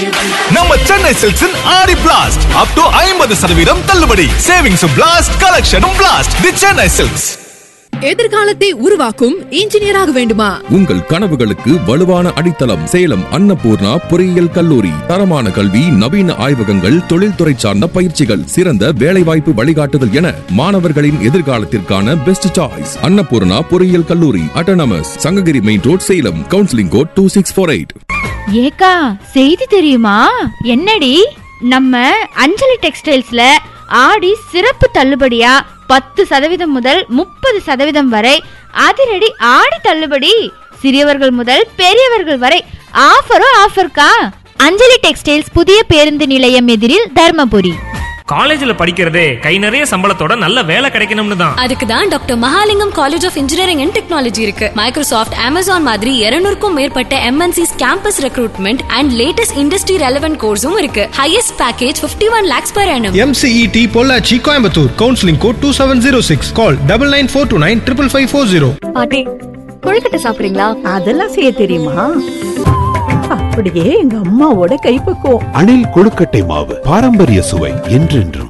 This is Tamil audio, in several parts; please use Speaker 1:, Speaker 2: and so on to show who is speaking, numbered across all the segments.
Speaker 1: நம்ம சென்னை சில்க்ஸின் ஆடி பிளாஸ்ட் அப் டு ஐம்பது சதவீதம் தள்ளுபடி சேவிங்ஸும் பிளாஸ்ட் கலெக்ஷனும் பிளாஸ்ட் தி சென்னை சில்க்ஸ்
Speaker 2: எதிர்காலத்தை உருவாக்கும் இன்ஜினியராக வேண்டுமா
Speaker 3: உங்கள் கனவுகளுக்கு வலுவான அடித்தளம் சேலம் அன்னபூர்ணா பொறியியல் கல்லூரி தரமான கல்வி நவீன ஆய்வகங்கள் தொழில்துறை சார்ந்த பயிற்சிகள் சிறந்த வேலைவாய்ப்பு வழிகாட்டுதல் என மாணவர்களின் எதிர்காலத்திற்கான பெஸ்ட் சாய்ஸ் அன்னபூர்ணா பொறியியல் கல்லூரி autonomous Sankagiri main road Salem counselling code two six four eight
Speaker 4: ஏக்கா செய்தி தெரியுமா என்னடி நம்ம அஞ்சலி டெக்ஸ்டைல்ஸ்ல ஆடி சிறப்பு தள்ளுபடியா பத்து சதவீதம் முதல் முப்பது சதவீதம் வரை அதிரடி ஆடி தள்ளுபடி சிறியவர்கள் முதல் பெரியவர்கள் வரை ஆஃபரும் ஆஃபர்க்கா அஞ்சலி டெக்ஸ்டைல்ஸ் புதிய பேருந்து நிலையம் எதிரில் தர்மபுரி
Speaker 5: காலேஜ்ல படிக்கிறதே கை நிறைய சம்பளத்தோட நல்ல வேலை கிடைக்கணும்னு தான்
Speaker 6: அதுக்கு தான் doctor Mahalingam college of engineering and technology இருக்கு மைக்ரோசாஃப்ட் அமேசான் மாதிரி 200 மேற்பட்ட MNCs campus recruitment and latest industry relevant கோர்ஸும் இருக்கு highest package 51 one lakhs per annum
Speaker 7: MCET Pollachi Coimbatore counselling code two seven zero six call double nine four two nine triple five four zero
Speaker 6: பாட்டி கொழுக்கட்டை சாப்பிடுறீங்களா
Speaker 8: அதெல்லாம் செய்ய தெரியுமா அப்படியே எங்க அம்மாவோட கைப்பக்குவம்
Speaker 9: அணில் கொழுக்கட்டை மாவு பாரம்பரிய சுவை என்றென்றும்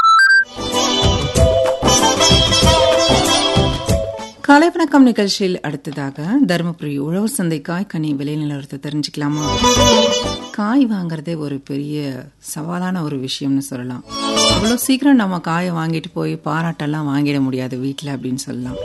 Speaker 10: காலை வணக்கம் நிகழ்ச்சியில் அடுத்ததாக தருமபுரி உழவு சந்தை காய் கனி விலை நிலவரத்தை தெரிஞ்சுக்கலாமா காய் வாங்குறதே ஒரு பெரிய சவாலான ஒரு விஷயம்னு சொல்லலாம் அவ்வளோ சீக்கிரம் நம்ம காயை வாங்கிட்டு போய் பாராட்டெல்லாம் வாங்கிட முடியாது வீட்டில் அப்படின்னு சொல்லலாம்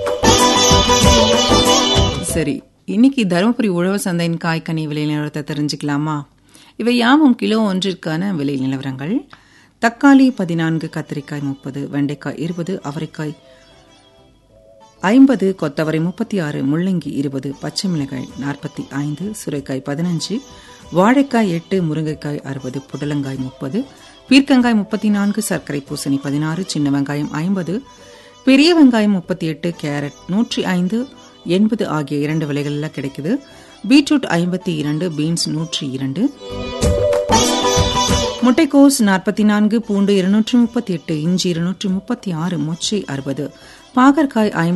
Speaker 10: சரி இன்னைக்கு தருமபுரி உழவு சந்தையின் காய்கனி விலை நிலவரத்தை தெரிஞ்சுக்கலாமா இவை யாவும் கிலோ ஒன்றிற்கான விலை நிலவரங்கள் தக்காளி பதினான்கு கத்திரிக்காய் முப்பது வெண்டைக்காய் இருபது அவரைக்காய் ஐம்பது கொத்தவரை முப்பத்தி ஆறு முள்ளங்கி இருபது பச்சை மிளகாய் நாற்பத்தி ஐந்து சுரைக்காய் பதினஞ்சு வாழைக்காய் எட்டு முருங்கைக்காய் அறுபது புடலங்காய் முப்பது பீர்க்கங்காய் முப்பத்தி நான்கு சர்க்கரை பூசணி பதினாறு சின்ன வெங்காயம் ஐம்பது பெரிய வெங்காயம் முப்பத்தி எட்டு கேரட் நூற்றி ஐந்து எண்பது ஆகிய இரண்டு விலைகளில் கிடைக்குது பீட்ரூட் ஐம்பத்தி இரண்டு பீன்ஸ் நூற்றி இரண்டு முட்டைக்கோஸ் நாற்பத்தி நான்கு பூண்டு இருநூற்றி முப்பத்தி எட்டு இஞ்சி இருநூற்றி முப்பத்தி ஆறு மொச்சை அறுபது பாகற்காய் ஐம்பது